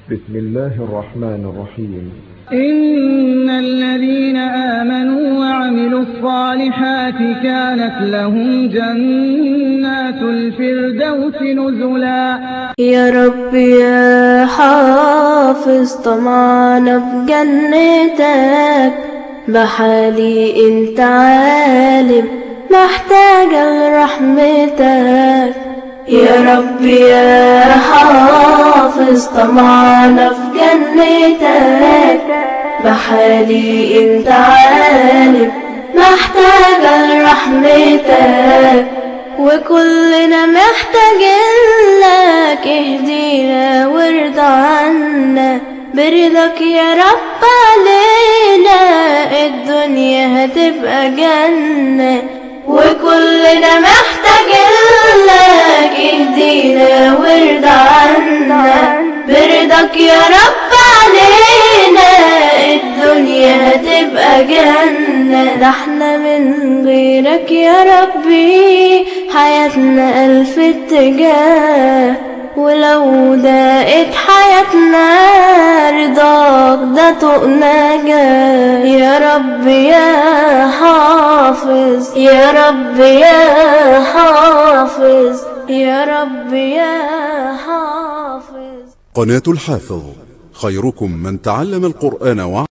بسم الله الرحمن الرحيم إن الذين آمنوا وعملوا الصالحات كانت لهم جنات الفردوس نزلا يا رب يا حافظ طمعنا في جنتك بحالي انت عالم محتاجة لرحمتك يا رب يا حافظ طمعنا في جنتك بحالي انت عالم محتاجة لرحمتك وكلنا محتاجين لك اهدينا وارضى عنا برضاك يا رب علينا الدنيا هتبقى جنة وكلنا محتاجين لك اهدينا وارضى عنا برضاك يا رب علينا الدنيا هتبقى جنة ده احنا من غيرك يا ربي حياتنا ألف اتجاه ولو ضاقت حياتنا رضاك ده طقنا جاه يا رب يا حافظ يا رب يا حافظ يا رب يا حافظ قناة الحافظ خيركم من تعلم القرآن وعلم